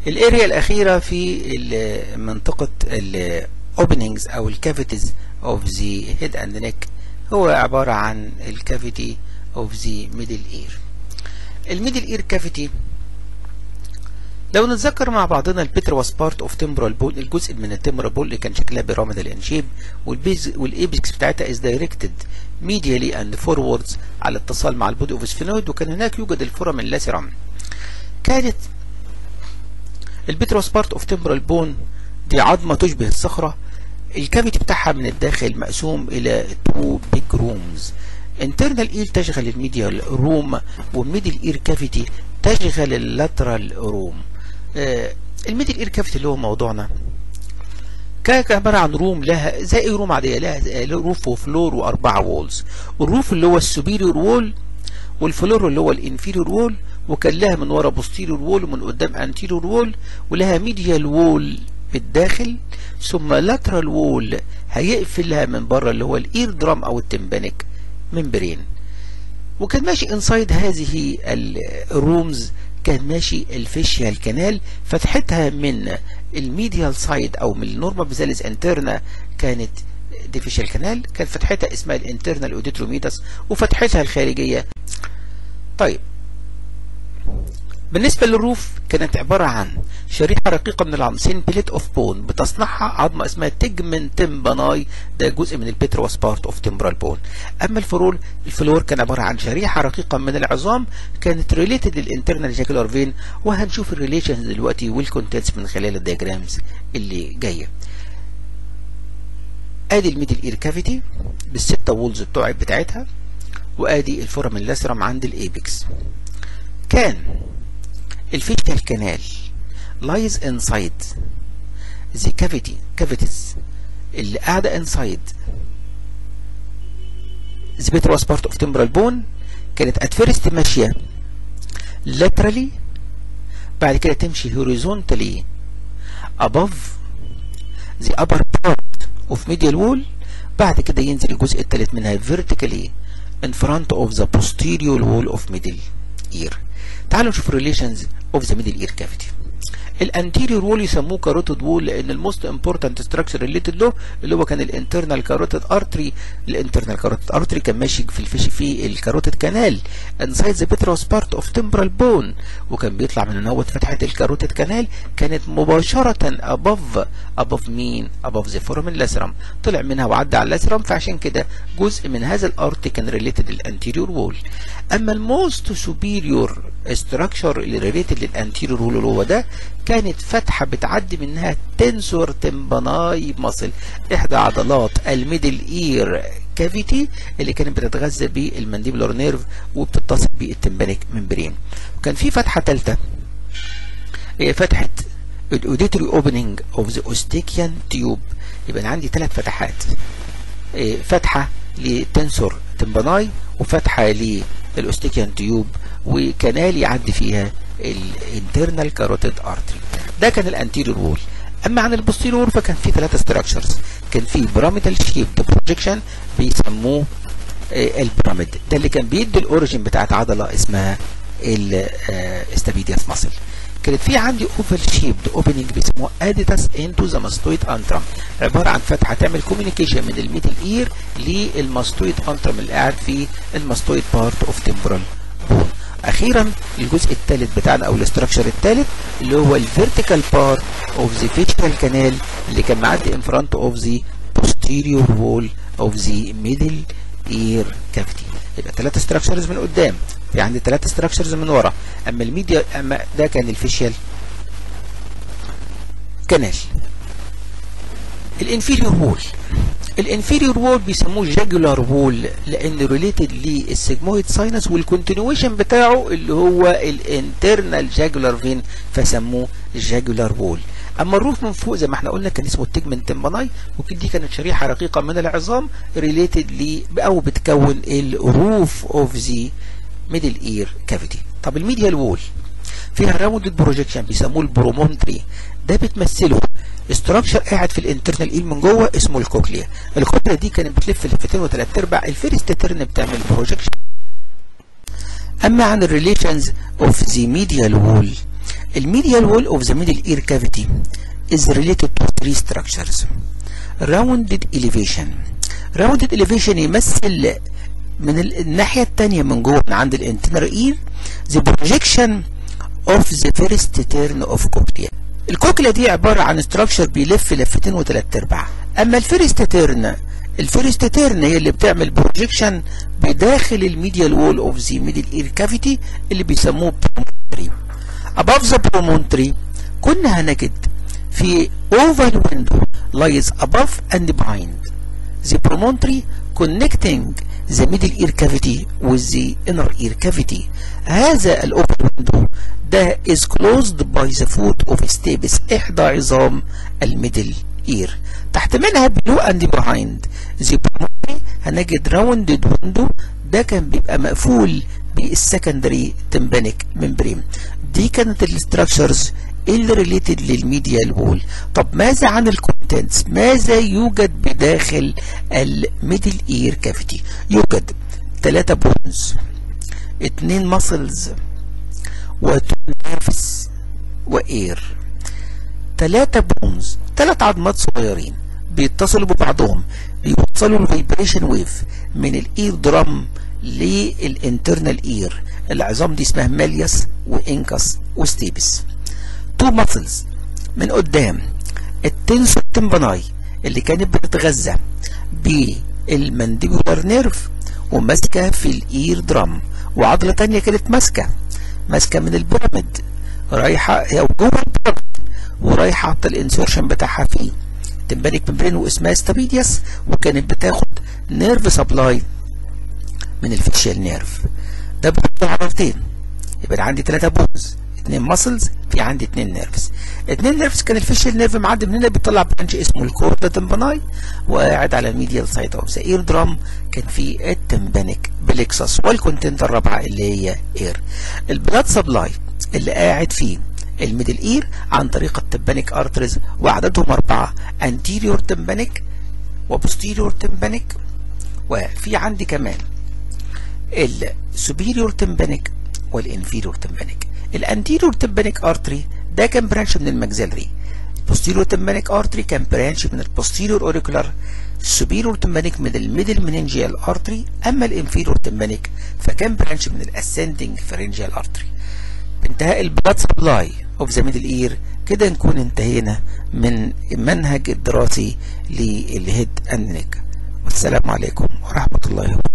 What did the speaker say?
الاريا الاخيره في منطقه الاوبننجز او الكافيتيز اوف ذا هيد اند نيك هو عباره عن الكافيتي اوف ذا ميدل اير الميدل اير كافيتي لو نتذكر مع بعضنا البيتر واز بارت اوف تمبرال بول الجزء من التمبرال بول اللي كان شكلها بيراميدال ان شيب والبيز والايبكس بتاعتها از دايركتد ميديالي اند فوروردز على اتصال مع البودي اوف سفينويد وكان هناك يوجد الفورم اللاسرم كانت البيتر واز بارت اوف تمبرال بون دي عظمه تشبه الصخره الكافيتي بتاعها من الداخل مقسوم الى تو بيج رومز internal اير تشغل الميديال روم والميدل اير كافيتي تشغل اللاترال روم آه الميدل اير كافيتي اللي هو موضوعنا كانت عبارة عن روم لها زي اي روم عادية لها روف وفلور واربعة وولز الروف اللي هو السوبيريور وول والفلور اللي هو الانفيريور وول وكان لها من ورا بوستيريور وول ومن قدام انتيريور وول ولها ميديال وول بالداخل ثم لاترال وول هيقفلها من بره اللي هو الاير درام او التمبانيك ممبرين وكان ماشي انسايد هذه الرومز كان ماشي الفيشيال كانال فتحتها من الميديال سايد او من النورما بيزاليس انترنا كانت دي فيشيال كانال كانت فتحتها اسمها الانترنال اوديتروميتاس وفتحتها الخارجيه طيب بالنسبة للروف كانت عبارة عن شريحة رقيقة من العظم سين بليت اوف بون بتصنعها عظمة اسمها تيجمنت تمباناي ده جزء من البيتروس بارت اوف تمبرال بون اما الفرول الفلور كان عبارة عن شريحة رقيقة من العظام كانت ريليتد للانترنال جاكولار فين وهنشوف الريليشنز دلوقتي والكونتنتس من خلال الدياجرامز اللي جاية ادي الميدل اير كافيتي بالستة وولز بتوع بتاعتها وادي الفورم اللاسرم عند الايبكس كان الفيشيال كانال lies inside the cavity cavities اللي قاعدة inside the bit was part of temporal bone كانت at first ماشية laterally بعد كده تمشي horizontally above the upper part of medial wall بعد كده ينزل الجزء الثالث منها vertically in front of the posterior wall of middle ear تعالوا نشوف relations of the middle ear cavity الانتيريور وول يسموه كاروتيد وول لان الموست امبورتنت ستراكشر ريليتد له اللي هو كان الانترنال كاروتيد ارتري الانترنال كاروتيد ارتري كان ماشي في الفيش في الكاروتيد كانال انسايد ذا بيتروس بارت اوف تمبرال بون وكان بيطلع من هنا فتحه الكاروتيد كانال كانت مباشره ابوف ابوف مين ابوف ذا فورمن لاسرم طلع منها وعدى على اللاسرم فعشان كده جزء من هذا الارتري كان ريليتد للانتيريور وول اما الموست سوبيريور ستراكشر اللي ريليتد للانتيريور وول اللي هو ده كانت فتحة بتعدي منها تنسور تمباناي مصل احدى عضلات الميدل اير كافيتي اللي كانت بتتغذى بالمانديبولار نيرف وبتتصل بالتمبانيك ممبرين وكان في فتحة ثالثة هي فتحة الاوديتوري اوبننج اوف ذا اوستيكيان تيوب يبقى انا عندي ثلاث فتحات فتحة لتنسور تمباناي وفتحة للاوستيكيان تيوب وكنال يعدي فيها الانترنال كاروتيد ارتري ده كان الانتيريور وول اما عن البوستيريور فكان في ثلاثه ستراكشرز كان في بيراميدال شيب بروجكشن بيسموه البيراميد ده اللي كان بيدي الاوريجين بتاعت عضله اسمها الاستابيدياس ماسل كانت في عندي اوفال شيبد اوبننج بيسموه اديتاس انتو ذا ماستويد انترم عباره عن فتحه تعمل كوميونيكيشن من الميدل اير للماستويد انترم اللي قاعد في الماستويد بارت اوف تمبرال بون اخيرا الجزء الثالث بتاعنا او الاستراكشر الثالث اللي هو الفيرتيكال بارت اوف ذا فيشيال كانال اللي كان معدي ان فرونت اوف ذا posterior wall of the middle ear cavity يبقى ثلاثة ستراكشرز من قدام في عندي ثلاثة ستراكشرز من ورا اما الميديا اما ده كان الفيشيال كانال الانفيريور وول الانفيريور وول بيسموه جاجولار وول لان ريليتد للسيجمويد ساينس والكونتينيويشن بتاعه اللي هو الانترنال جاجولار فين فسموه جاجولار وول اما الروف من فوق زي ما احنا قلنا كان اسمه التجمنت تمباناي ودي كانت شريحه رقيقه من العظام ريليتد ل او بتكون الروف اوف ذا ميدل اير كافيتي طب الميديال وول فيها راوندد بروجيكشن بيسموه البرومونتري ده بتمثله استراكشر قاعد في الانترنال ايل من جوه اسمه الكوكليا الكوكليا دي كانت بتلف لفتين وثلاث ارباع الفيرست ترن بتعمل بروجيكشن اما عن الريليشنز اوف ذا ميديال وول الميديال وول اوف ذا ميدل اير كافيتي is related to three structures rounded elevation rounded elevation يمثل من الناحية التانية من جوه من عند الانتنر اير the projection of the first turn of cochlea الكوكليا دي عبارة عن structure بيلف لفتين وتلات ارباع اما الفيرست تيرن الفيرست تيرن هي اللي بتعمل بروجيكشن بداخل الميديال وول اوف ذا ميدل اير كافيتي اللي بيسموه promontory above the promontory كنا هنجد في oval window lies above and behind the promontory connecting the middle ear cavity with the inner ear cavity هذا الاوفر window ده is closed by the foot of stapes احدى عظام الميدل اير تحت منها below and behind the promontory هنجد rounded window ده كان بيبقى مقفول بالسكندري تمبانيك ممبرين دي كانت الاستراكشرز اللي ريليتد للميديال وول طب ماذا عن الكونتنتس ماذا يوجد بداخل الميدل اير كافيتي يوجد ثلاثة بونز اتنين ماسلز وتو نيرفز واير ثلاثة بونز ثلاث عظمات صغيرين بيتصلوا ببعضهم بيوصلوا الفايبريشن ويف من الاير درام للانترنال اير العظام دي اسمها مالياس وانكس وستيبس تو ماسلز من قدام التنسو تمباناي اللي كانت بتتغذى بالمانديبولار نيرف وماسكه في الاير درام وعضله تانية كانت ماسكه ماسكه من البيراميد رايحه او جوه البيراميد ورايحه حاطه الانسيرشن بتاعها فيه تمبانيك ممبرين واسمها ستابيدياس وكانت بتاخد نيرف سبلاي من الفيشيال نيرف ده بحط عضلتين يبقى عندي ثلاثة بونز اتنين ماسلز في عندي اتنين نيرفز اتنين نيرفز كان الفيشيال نيرف معدي من هنا بيطلع برانش اسمه الكوردا تمباناي وقاعد على الميديال سايد اوف ذا اير درام كان في التمبانيك بليكسس والكونتنت الرابعه اللي هي اير البلاد سبلاي اللي قاعد فيه الميدل اير عن طريق التمبانيك ارترز وعددهم اربعه انتيريور تمبانيك وبوستيريور تمبانيك وفي عندي كمان السوبيريور تمبانيك والانفيريور تمبانيك الانتيريور تمبانيك ارتري ده كان برانش من الماكسيلري البوستيريور تمبانيك ارتري كان برانش من البوستيريور اوريكولار السوبيريور تمبانيك من الميدل مننجيال ارتري اما الانفيريور تمبانيك فكان برانش من الاسندنج فرنجيال ارتري بانتهاء البلاد سبلاي اوف ذا ميدل اير كده نكون انتهينا من المنهج الدراسي للهيد اند نيك والسلام عليكم ورحمه الله وبركاته